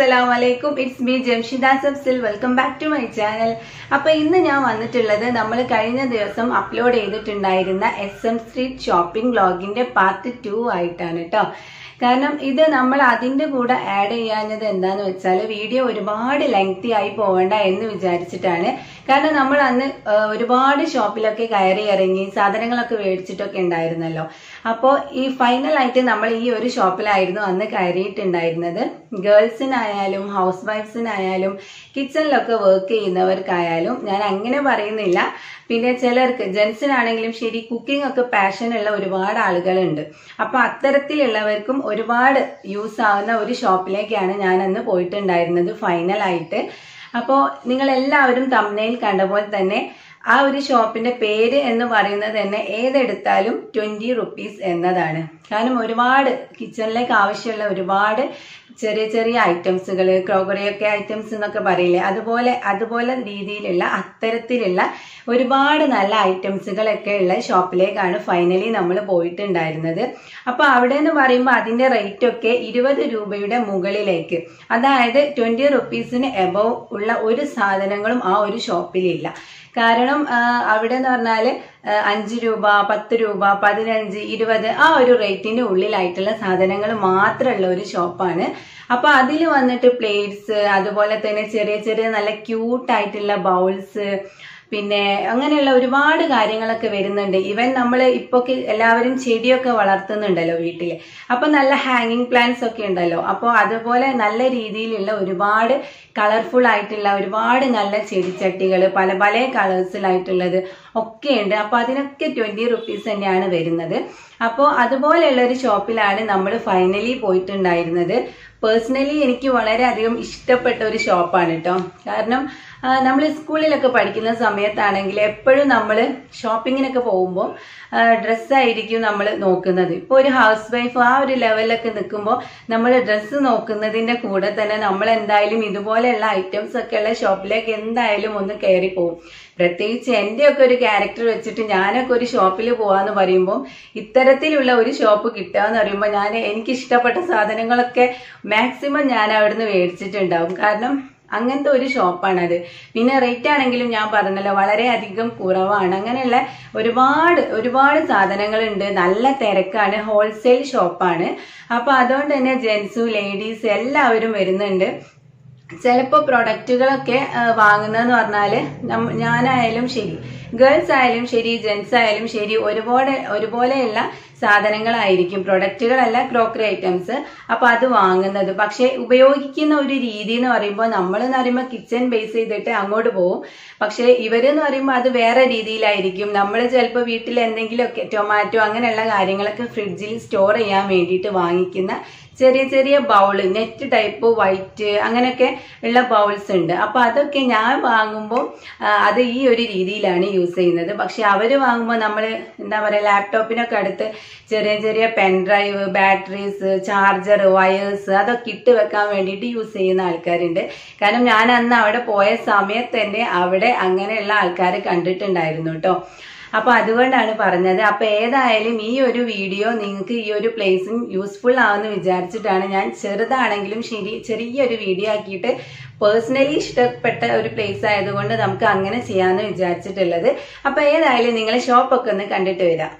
അസ്സലാമു അലൈക്കും it's me Jamshida സബ്സിൽ welcome back to my channel അപ്പൊ ഇന്ന് ഞാൻ വന്നിട്ടുള്ളത് നമ്മൾ കഴിഞ്ഞ ദിവസം അപ്ലോഡ് ചെയ്തിട്ടുണ്ടായിരുന്ന എസ് എം സ്ട്രീറ്റ് ഷോപ്പിംഗ് വ്ളോഗിന്റെ പാർട്ട് ടു ആയിട്ടാണ് കേട്ടോ കാരണം ഇത് നമ്മൾ അതിന്റെ കൂടെ ആഡ് ചെയ്യാഞ്ഞത് എന്താന്ന് വെച്ചാൽ വീഡിയോ ഒരുപാട് ലെങ്തി ആയി പോകണ്ട എന്ന് വിചാരിച്ചിട്ടാണ് കാരണം നമ്മൾ അന്ന് ആ, ഒരുപാട് ഷോപ്പിലൊക്കെ കയറി ഇറങ്ങി സാധനങ്ങളൊക്കെ മേടിച്ചിട്ടൊക്കെ ഉണ്ടായിരുന്നല്ലോ അപ്പോൾ ഈ ഫൈനലായിട്ട് നമ്മൾ ഈ ഒരു ഷോപ്പിലായിരുന്നു അന്ന് കയറിയിട്ടുണ്ടായിരുന്നത് ഗേൾസിനായാലും ഹൗസ് വൈഫ്സിനായാലും കിച്ചണിലൊക്കെ വർക്ക് ചെയ്യുന്നവർക്കായാലും ഞാൻ അങ്ങനെ പറയുന്നില്ല പിന്നെ ചിലർക്ക് ജെൻസിനാണെങ്കിലും ശരി കുക്കിംഗ് ഒക്കെ പാഷൻ ഉള്ള ഒരുപാട് ആളുകളുണ്ട് അപ്പൊ അത്തരത്തിലുള്ളവർക്കും ഒരുപാട് യൂസ് ആവുന്ന ഒരു ഷോപ്പിലേക്കാണ് ഞാൻ അന്ന് പോയിട്ടുണ്ടായിരുന്നത് ഫൈനലായിട്ട് അപ്പോൾ നിങ്ങൾ എല്ലാവരും തമ്മനയിൽ കണ്ട പോലെ തന്നെ ആ ഒരു ഷോപ്പിന്റെ പേര് എന്ന് പറയുന്നത് തന്നെ ഏതെടുത്താലും ട്വന്റി റുപ്പീസ് എന്നതാണ് കാരണം ഒരുപാട് കിച്ചണിലേക്ക് ആവശ്യമുള്ള ഒരുപാട് ചെറിയ ചെറിയ ഐറ്റംസുകൾ ക്രോക്കറി ഒക്കെ ഐറ്റംസ് എന്നൊക്കെ പറയില്ലേ അതുപോലെ അതുപോലെ രീതിയിലുള്ള അത്തരത്തിലുള്ള ഒരുപാട് നല്ല ഐറ്റംസുകളൊക്കെ ഉള്ള ഷോപ്പിലേക്കാണ് ഫൈനലി നമ്മൾ പോയിട്ടുണ്ടായിരുന്നത് അപ്പൊ അവിടെ എന്ന് പറയുമ്പോൾ അതിന്റെ റേറ്റ് ഒക്കെ ഇരുപത് രൂപയുടെ മുകളിലേക്ക് അതായത് ട്വന്റി റുപ്പീസിന് എബവ് ഉള്ള ഒരു സാധനങ്ങളും ആ ഒരു ഷോപ്പിലില്ല കാരണം ആ, അവിടെ എന്ന് പറഞ്ഞാല് ആ, അഞ്ച് രൂപ പത്ത് രൂപ പതിനഞ്ച് ഇരുപത് ആ ഒരു റേറ്റിന്റെ ഉള്ളിലായിട്ടുള്ള സാധനങ്ങൾ മാത്രമുള്ള ഒരു ഷോപ്പാണ് അപ്പൊ അതിൽ വന്നിട്ട് പ്ലേറ്റ്സ് അതുപോലെ തന്നെ ചെറിയ ചെറിയ നല്ല ക്യൂട്ട് ആയിട്ടുള്ള ബൗൾസ് പിന്നെ അങ്ങനെയുള്ള ഒരുപാട് കാര്യങ്ങളൊക്കെ വരുന്നുണ്ട് ഇവൻ നമ്മൾ ഇപ്പൊ എല്ലാവരും ചെടിയൊക്കെ വളർത്തുന്നുണ്ടല്ലോ വീട്ടിൽ അപ്പൊ നല്ല ഹാങ്ങിങ് പ്ലാന്റ്സ് ഒക്കെ ഉണ്ടല്ലോ അപ്പോൾ അതുപോലെ നല്ല രീതിയിലുള്ള ഒരുപാട് കളർഫുൾ ആയിട്ടുള്ള ഒരുപാട് നല്ല ചെടിച്ചട്ടികൾ പല പല കളേഴ്സിലായിട്ടുള്ളത് ഒക്കെ ഉണ്ട് അപ്പൊ അതിനൊക്കെ ട്വന്റി റുപ്പീസ് തന്നെയാണ് വരുന്നത് അപ്പോൾ അതുപോലെയുള്ള ഒരു ഷോപ്പിലാണ് നമ്മൾ ഫൈനലി പോയിട്ടുണ്ടായിരുന്നത് പേഴ്സണലി എനിക്ക് വളരെയധികം ഇഷ്ടപ്പെട്ട ഒരു ഷോപ്പാണ് കേട്ടോ കാരണം നമ്മൾ സ്കൂളിലൊക്കെ പഠിക്കുന്ന സമയത്താണെങ്കിൽ എപ്പോഴും നമ്മൾ ഷോപ്പിങ്ങിനൊക്കെ പോകുമ്പോൾ ഡ്രസ്സായിരിക്കും നമ്മൾ നോക്കുന്നത് ഇപ്പോൾ ഒരു ഹൗസ് വൈഫ് ആ ഒരു ലെവലിലൊക്കെ നിൽക്കുമ്പോൾ നമ്മൾ ഡ്രസ്സ് നോക്കുന്നതിന്റെ കൂടെ തന്നെ നമ്മൾ എന്തായാലും ഇതുപോലെയുള്ള ഐറ്റംസ് ഒക്കെ ഉള്ള ഷോപ്പിലേക്ക് എന്തായാലും ഒന്ന് കയറി പോകും പ്രത്യേകിച്ച് എൻ്റെ ഒക്കെ ഒരു ക്യാരക്ടർ വെച്ചിട്ട് ഞാനൊക്കെ ഒരു ഷോപ്പിൽ പോവാന്ന് പറയുമ്പോൾ ഇത്തരത്തിലുള്ള ഒരു ഷോപ്പ് കിട്ടുക എന്ന് പറയുമ്പോൾ ഞാൻ എനിക്ക് ഇഷ്ടപ്പെട്ട സാധനങ്ങളൊക്കെ മാക്സിമം ഞാൻ അവിടുന്ന് മേടിച്ചിട്ടുണ്ടാവും കാരണം അങ്ങനത്തെ ഒരു ഷോപ്പാണത് പിന്നെ റേറ്റ് ആണെങ്കിലും ഞാൻ പറഞ്ഞല്ലോ വളരെയധികം കുറവാണ് അങ്ങനെയുള്ള ഒരുപാട് ഒരുപാട് സാധനങ്ങളുണ്ട് നല്ല തിരക്കാണ് ഹോൾസെയിൽ ഷോപ്പാണ് അപ്പൊ അതുകൊണ്ട് തന്നെ ജെൻസു ലേഡീസ് എല്ലാവരും വരുന്നുണ്ട് ചിലപ്പോൾ പ്രൊഡക്റ്റുകളൊക്കെ വാങ്ങുന്നതെന്ന് പറഞ്ഞാല് നമ്മ- ഞാനായാലും ശരി ഗേൾസ് ആയാലും ശരി ജെൻസ് ആയാലും ശരി ഒരുപോലെ ഒരുപോലെയുള്ള സാധനങ്ങളായിരിക്കും പ്രൊഡക്റ്റുകളല്ല ക്രോക്കറി ഐറ്റംസ് അപ്പൊ അത് വാങ്ങുന്നത് പക്ഷെ ഉപയോഗിക്കുന്ന ഒരു രീതി എന്ന് പറയുമ്പോൾ നമ്മൾ എന്ന് പറയുമ്പോൾ കിച്ചൺ ബേസ് ചെയ്തിട്ട് അങ്ങോട്ട് പോകും പക്ഷെ ഇവരെന്ന് പറയുമ്പോൾ അത് വേറെ രീതിയിലായിരിക്കും നമ്മൾ ചിലപ്പോൾ വീട്ടിൽ എന്തെങ്കിലുമൊക്കെ ടൊമാറ്റോ അങ്ങനെയുള്ള കാര്യങ്ങളൊക്കെ ഫ്രിഡ്ജിൽ സ്റ്റോർ ചെയ്യാൻ വേണ്ടിയിട്ട് വാങ്ങിക്കുന്ന ചെറിയ ചെറിയ ബൗള് നെറ്റ് ടൈപ്പ് വൈറ്റ് അങ്ങനെയൊക്കെ ഉള്ള ബൗൾസ് ഉണ്ട് അപ്പൊ അതൊക്കെ ഞാൻ വാങ്ങുമ്പോൾ ആ, അത് ഈ ഒരു രീതിയിലാണ് യൂസ് ചെയ്യുന്നത് പക്ഷെ അവര് വാങ്ങുമ്പോൾ നമ്മൾ എന്താ പറയാ ലാപ്ടോപ്പിനൊക്കെ അടുത്ത് ചെറിയ ചെറിയ pen drive batteries charger wires അതൊക്കെ ഇട്ട് വെക്കാൻ വേണ്ടിയിട്ട് യൂസ് ചെയ്യുന്ന ആൾക്കാരുണ്ട് കാരണം ഞാൻ അന്ന് അവിടെ പോയ സമയത്ത് തന്നെ അവിടെ അങ്ങനെയുള്ള ആൾക്കാരെ കണ്ടിട്ടുണ്ടായിരുന്നു കേട്ടോ അപ്പൊ അതുകൊണ്ടാണ് പറഞ്ഞത് അപ്പൊ ഏതായാലും ഈ ഒരു വീഡിയോ നിങ്ങൾക്ക് ഈ ഒരു പ്ലേസും യൂസ്ഫുൾ ആവുമെന്ന് വിചാരിച്ചിട്ടാണ് ഞാൻ ചെറുതാണെങ്കിലും ശരി ചെറിയൊരു വീഡിയോ ആക്കിയിട്ട് പേഴ്സണലി ഇഷ്ടപ്പെട്ട ഒരു പ്ലേസ് ആയതുകൊണ്ട് നമുക്ക് അങ്ങനെ ചെയ്യാമെന്ന് വിചാരിച്ചിട്ടുള്ളത് അപ്പൊ ഏതായാലും നിങ്ങളെ ഷോപ്പൊക്കെ ഒന്ന് കണ്ടിട്ട് വരാം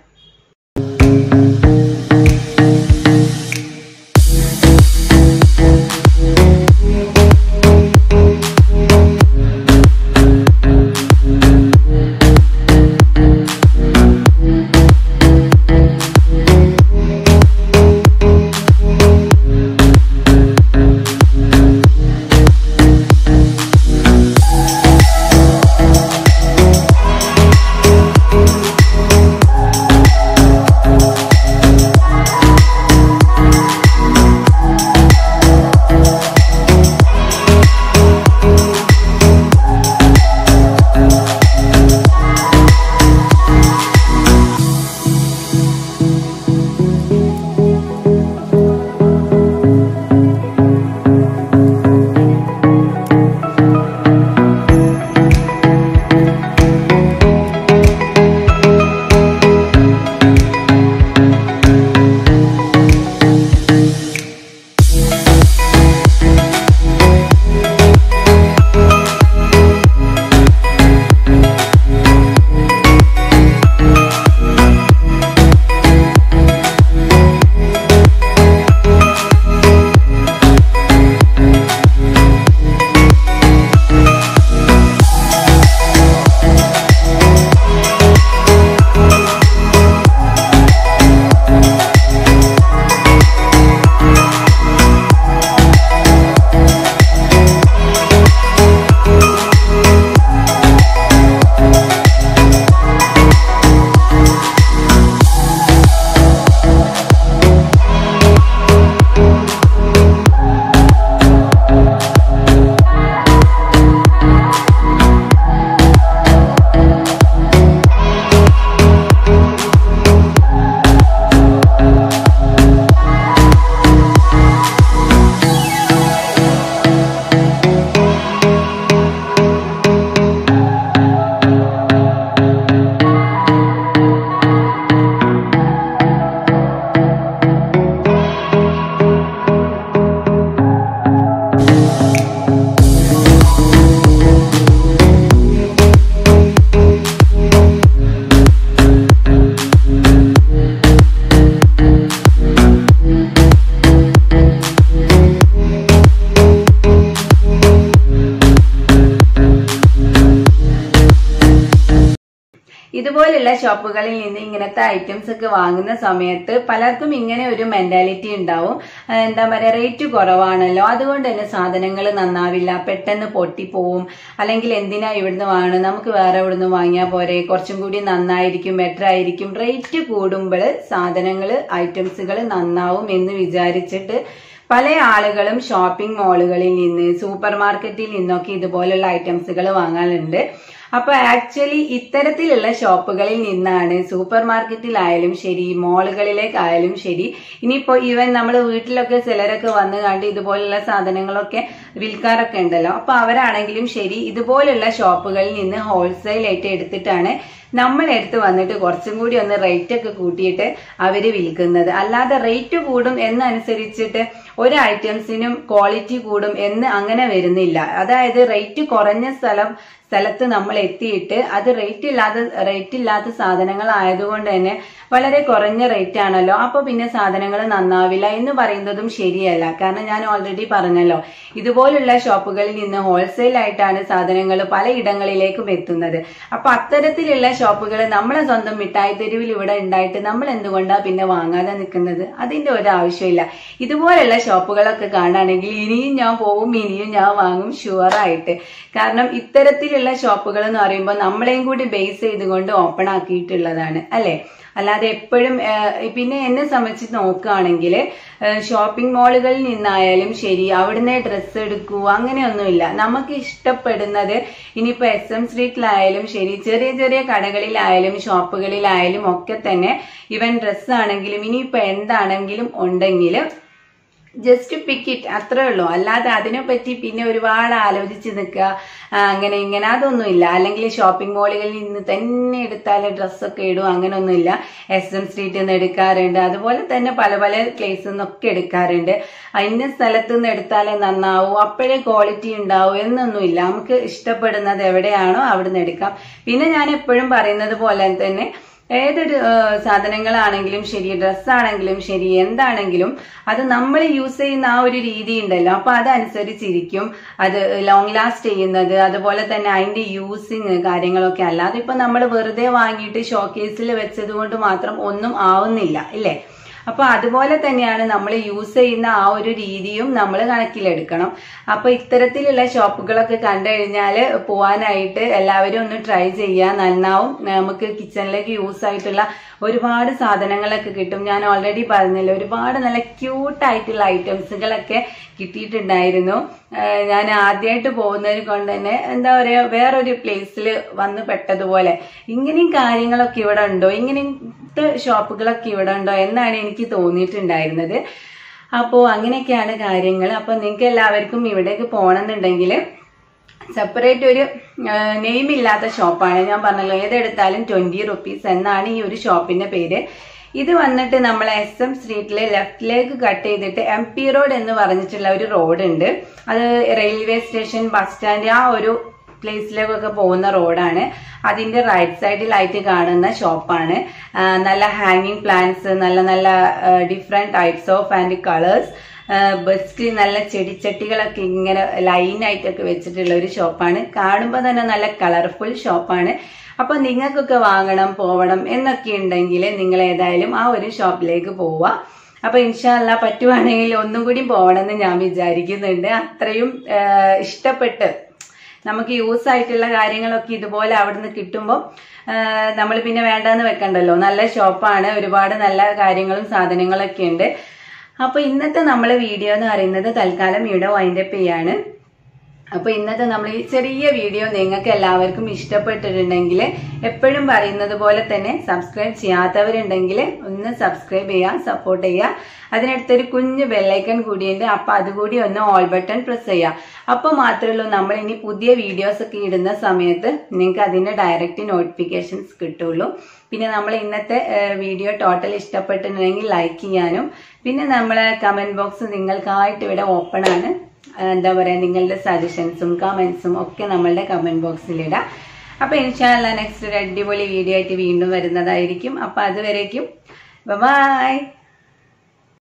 ഇതുപോലുള്ള ഷോപ്പുകളിൽ നിന്ന് ഇങ്ങനത്തെ ഐറ്റംസ് ഒക്കെ വാങ്ങുന്ന സമയത്ത് പലർക്കും ഇങ്ങനെ ഒരു മെന്റാലിറ്റി ഉണ്ടാവും ആ, എന്താ പറയാ റേറ്റ് കുറവാണല്ലോ അതുകൊണ്ട് തന്നെ സാധനങ്ങൾ നന്നാവില്ല പെട്ടെന്ന് പൊട്ടിപ്പോവും അല്ലെങ്കിൽ എന്തിനാ ഇവിടുന്ന് വാങ്ങണം നമുക്ക് വേറെ ഇവിടുന്ന് വാങ്ങിയാൽ പോരെ കുറച്ചും കൂടി നന്നായിരിക്കും ബെറ്റർ ആയിരിക്കും റേറ്റ് കൂടുമ്പോൾ സാധനങ്ങൾ ഐറ്റംസുകൾ നന്നാവും എന്ന് വിചാരിച്ചിട്ട് പല ആളുകളും ഷോപ്പിംഗ് മാളുകളിൽ നിന്ന് സൂപ്പർ മാർക്കറ്റിൽ നിന്നൊക്കെ ഇതുപോലുള്ള ഐറ്റംസുകൾ വാങ്ങാറുണ്ട് അപ്പൊ ആക്ച്വലി ഇത്തരത്തിലുള്ള ഷോപ്പുകളിൽ നിന്നാണ് സൂപ്പർ മാർക്കറ്റിലായാലും ശരി മോളുകളിലേക്കായാലും ശരി ഇനിയിപ്പോ ഈവൻ നമ്മൾ വീട്ടിലൊക്കെ ചിലരൊക്കെ വന്ന് കണ്ട് ഇതുപോലുള്ള സാധനങ്ങളൊക്കെ വിൽക്കാറൊക്കെ ഉണ്ടല്ലോ അപ്പൊ അവരാണെങ്കിലും ശരി ഇതുപോലുള്ള ഷോപ്പുകളിൽ നിന്ന് ഹോൾസെയിൽ ആയിട്ട് എടുത്തിട്ടാണ് നമ്മളെടുത്ത് വന്നിട്ട് കുറച്ചും കൂടി ഒന്ന് റേറ്റ് ഒക്കെ കൂട്ടിയിട്ട് അവര് വിൽക്കുന്നത് അല്ലാതെ റേറ്റ് കൂടും എന്നനുസരിച്ചിട്ട് ഒരു ഐറ്റംസിനും ക്വാളിറ്റി കൂടും എന്ന് അങ്ങനെ വരുന്നില്ല അതായത് റേറ്റ് കുറഞ്ഞ സ്ഥലം സ്ഥലത്ത് നമ്മൾ എത്തിയിട്ട് അത് റേറ്റ് ഇല്ലാത്ത റേറ്റ് ഇല്ലാത്ത സാധനങ്ങൾ ആയതുകൊണ്ട് തന്നെ വളരെ കുറഞ്ഞ റേറ്റ് ആണല്ലോ അപ്പൊ പിന്നെ സാധനങ്ങൾ നന്നാവില്ല എന്ന് പറയുന്നതും ശരിയല്ല കാരണം ഞാൻ ഓൾറെഡി പറഞ്ഞല്ലോ ഇതുപോലുള്ള ഷോപ്പുകളിൽ നിന്ന് ഹോൾസെയിൽ ആയിട്ടാണ് സാധനങ്ങൾ പലയിടങ്ങളിലേക്കും എത്തുന്നത് അപ്പൊ അത്തരത്തിലുള്ള ഷോപ്പുകൾ നമ്മളെ സ്വന്തം മിഠായി തെരുവിൽ ഇവിടെ ഉണ്ടായിട്ട് നമ്മൾ എന്തുകൊണ്ടാ പിന്നെ വാങ്ങാതെ നിൽക്കുന്നത് അതിന്റെ ഒരു ആവശ്യമില്ല ഇതുപോലുള്ള ഷോപ്പുകളൊക്കെ കാണുകയാണെങ്കിൽ ഇനിയും ഞാൻ പോവും ഇനിയും ഞാൻ വാങ്ങും ഷുവർ ആയിട്ട് കാരണം ഇത്തരത്തിലുള്ള ഷോപ്പുകൾ എന്ന് പറയുമ്പോൾ നമ്മളെയും കൂടി ബേസ് ചെയ്തുകൊണ്ട് ഓപ്പൺ ആക്കിയിട്ടുള്ളതാണ് അല്ലെ അല്ലാതെ എപ്പോഴും പിന്നെ എന്നെ സംബന്ധിച്ച് നോക്കുകയാണെങ്കിൽ ഷോപ്പിംഗ് മാളുകളിൽ നിന്നായാലും ശരി അവിടുന്ന് ഡ്രസ്സ് എടുക്കൂ അങ്ങനെയൊന്നുമില്ല നമുക്ക് ഇഷ്ടപ്പെടുന്നത് ഇനിയിപ്പോ എസ് എം സ്ട്രീറ്റിലായാലും ശരി ചെറിയ ചെറിയ കടകളിലായാലും ഷോപ്പുകളിലായാലും ഒക്കെ തന്നെ ഇവൻ ഡ്രസ്സ് ആണെങ്കിലും ഇനിയിപ്പോ എന്താണെങ്കിലും ഉണ്ടെങ്കിൽ ജസ്റ്റ് പിക്ക് ഇറ്റ് അത്രേ ഉള്ളൂ അല്ലാതെ അതിനെപ്പറ്റി പിന്നെ ഒരുപാട് ആലോചിച്ച് നിൽക്കുക ആ, അങ്ങനെ ഇങ്ങനെ അതൊന്നുമില്ല അല്ലെങ്കിൽ ഷോപ്പിംഗ് മാളുകളിൽ നിന്ന് തന്നെ എടുത്താൽ ഡ്രസ്സൊക്കെ ഇടും അങ്ങനെയൊന്നുമില്ല എസ് എം സ്ട്രീറ്റിൽ നിന്ന് എടുക്കാറുണ്ട് അതുപോലെ തന്നെ പല പല പ്ലേസിൽ നിന്നൊക്കെ എടുക്കാറുണ്ട് ഇന്ന സ്ഥലത്ത് നിന്ന് എടുത്താലേ നന്നാവൂ അപ്പോഴേ ക്വാളിറ്റി ഉണ്ടാവൂ എന്നൊന്നുമില്ല നമുക്ക് ഇഷ്ടപ്പെടുന്നത് എവിടെയാണോ അവിടെ നിന്ന് എടുക്കാം പിന്നെ ഞാൻ എപ്പോഴും പറയുന്നത് പോലെ തന്നെ ഏതൊരു ആ, സാധനങ്ങളാണെങ്കിലും ശരി ഡ്രസ്സാണെങ്കിലും ശരി എന്താണെങ്കിലും അത് നമ്മൾ യൂസ് ചെയ്യുന്ന ആ ഒരു രീതി ഉണ്ടല്ലോ അപ്പൊ അതനുസരിച്ചിരിക്കും അത് ലോങ് ലാസ്റ്റ് ചെയ്യുന്നത് അതുപോലെ തന്നെ അതിന്റെ യൂസിങ് കാര്യങ്ങളൊക്കെ അല്ലാതെ ഇപ്പൊ നമ്മൾ വെറുതെ വാങ്ങിയിട്ട് ഷോക്കേസിൽ വെച്ചത് കൊണ്ട് മാത്രം ഒന്നും ആവുന്നില്ല ഇല്ലേ അപ്പൊ അതുപോലെ തന്നെയാണ് നമ്മൾ യൂസ് ചെയ്യുന്ന ആ ഒരു രീതിയും നമ്മൾ കണക്കിലെടുക്കണം അപ്പൊ ഇത്തരത്തിലുള്ള ഷോപ്പുകളൊക്കെ കണ്ടു കഴിഞ്ഞാൽ പോവാനായിട്ട് എല്ലാവരും ഒന്ന് ട്രൈ ചെയ്യുക നന്നാവും നമുക്ക് കിച്ചണിലേക്ക് യൂസ് ആയിട്ടുള്ള ഒരുപാട് സാധനങ്ങളൊക്കെ കിട്ടും ഞാൻ ഓൾറെഡി പറഞ്ഞല്ലോ ഒരുപാട് നല്ല ക്യൂട്ട് ആയിട്ടുള്ള ഐറ്റംസുകളൊക്കെ കിട്ടിയിട്ടുണ്ടായിരുന്നു ആഹ് ഞാൻ ആദ്യമായിട്ട് പോകുന്നത് കൊണ്ട് തന്നെ എന്താ പറയാ വേറൊരു പ്ലേസിൽ വന്ന് പെട്ടതുപോലെ ഇങ്ങനെയും കാര്യങ്ങളൊക്കെ ഇവിടെ ഉണ്ടോ ഇങ്ങനത്തെ ഷോപ്പുകളൊക്കെ ഇവിടെ ഉണ്ടോ എന്നാണ് എനിക്ക് തോന്നിയിട്ടുണ്ടായിരുന്നത് അപ്പോൾ അങ്ങനെയൊക്കെയാണ് കാര്യങ്ങൾ അപ്പോൾ നിങ്ങൾക്ക് എല്ലാവർക്കും ഇവിടേക്ക് പോകണമെന്നുണ്ടെങ്കിൽ സെപ്പറേറ്റ് ഒരു നെയിം ഇല്ലാത്ത ഷോപ്പാണ് ഞാൻ പറഞ്ഞല്ലോ ഏതെടുത്താലും ട്വന്റി റുപ്പീസ് എന്നാണ് ഈ ഒരു ഷോപ്പിന്റെ പേര് ഇത് വന്നിട്ട് നമ്മൾ എസ് എം സ്ട്രീറ്റിലെ ലെഫ്റ്റിലേക്ക് കട്ട് ചെയ്തിട്ട് എം പി റോഡ് എന്ന് പറഞ്ഞിട്ടുള്ള ഒരു റോഡ് ഉണ്ട് അത് റെയിൽവേ സ്റ്റേഷൻ ബസ് സ്റ്റാൻഡ് ആ ഒരു പ്ലേസിലേക്കൊക്കെ പോകുന്ന റോഡാണ് അതിന്റെ റൈറ്റ് സൈഡിലായിട്ട് കാണുന്ന ഷോപ്പാണ് ആ, നല്ല ഹാങ്ങിങ് പ്ലാന്റ്സ് നല്ല നല്ല different types of and colours best നല്ല ചെടിച്ചട്ടികളൊക്കെ ഇങ്ങനെ ലൈനായിട്ടൊക്കെ വെച്ചിട്ടുള്ള ഒരു ഷോപ്പാണ് കാണുമ്പോൾ തന്നെ നല്ല കളർഫുൾ ഷോപ്പാണ് അപ്പൊ നിങ്ങൾക്കൊക്കെ വാങ്ങണം പോവണം എന്നൊക്കെ ഉണ്ടെങ്കിൽ നിങ്ങൾ ഏതായാലും ആ ഒരു ഷോപ്പിലേക്ക് പോവുക അപ്പൊ ഇൻഷാല്ല പറ്റുവാണെങ്കിൽ ഒന്നും കൂടി പോകണമെന്ന് ഞാൻ വിചാരിക്കുന്നുണ്ട് അത്രയും ആ, ഇഷ്ടപ്പെട്ട് നമുക്ക് യൂസ് ആയിട്ടുള്ള കാര്യങ്ങളൊക്കെ ഇതുപോലെ അവിടുന്ന് കിട്ടുമ്പോൾ നമ്മൾ പിന്നെ വേണ്ടെന്ന് വെക്കണ്ടല്ലോ നല്ല ഷോപ്പാണ് ഒരുപാട് നല്ല കാര്യങ്ങളും സാധനങ്ങളൊക്കെ ഉണ്ട് അപ്പൊ ഇന്നത്തെ നമ്മളെ വീഡിയോ എന്ന് പറയുന്നത് തൽക്കാലം ഇവിടെ വൈൻഡപ്പ് ചെയ്യാണ് അപ്പൊ ഇന്നത്തെ നമ്മൾ ഈ ചെറിയ വീഡിയോ നിങ്ങൾക്ക് എല്ലാവർക്കും ഇഷ്ടപ്പെട്ടിട്ടുണ്ടെങ്കിൽ എപ്പോഴും പറയുന്നത് പോലെ തന്നെ സബ്സ്ക്രൈബ് ചെയ്യാത്തവരുണ്ടെങ്കിൽ ഒന്ന് സബ്സ്ക്രൈബ് ചെയ്യുക സപ്പോർട്ട് ചെയ്യുക അതിനടുത്തൊരു കുഞ്ഞ് ബെല്ലൈക്കൺ കൂടിയുണ്ട് അപ്പൊ അതുകൂടി ഒന്ന് ഓൾ ബട്ടൺ പ്രസ് ചെയ്യുക അപ്പൊ മാത്രമേ ഉള്ളൂ നമ്മൾ ഇനി പുതിയ വീഡിയോസ് ഒക്കെ ഇടുന്ന സമയത്ത് നിങ്ങൾക്ക് അതിന്റെ ഡയറക്റ്റ് നോട്ടിഫിക്കേഷൻസ് കിട്ടുള്ളൂ പിന്നെ നമ്മൾ ഇന്നത്തെ വീഡിയോ ടോട്ടൽ ഇഷ്ടപ്പെട്ടിട്ടുണ്ടെങ്കിൽ ലൈക്ക് ചെയ്യാനും പിന്നെ നമ്മളെ കമന്റ് ബോക്സ് നിങ്ങൾക്കായിട്ട് ഇവിടെ ഓപ്പൺ ആണ് ആ, എന്താ പറയാ നിങ്ങളുടെ സജഷൻസും കമന്റ്സും ഒക്കെ നമ്മളുടെ കമന്റ് ബോക്സിൽ ഇടാം അപ്പൊ ഇൻഷാല്ല നെക്സ്റ്റ് ഒരു അടിപൊളി വീഡിയോ ആയിട്ട് വീണ്ടും വരുന്നതായിരിക്കും അപ്പൊ അതുവരേക്കും ബൈ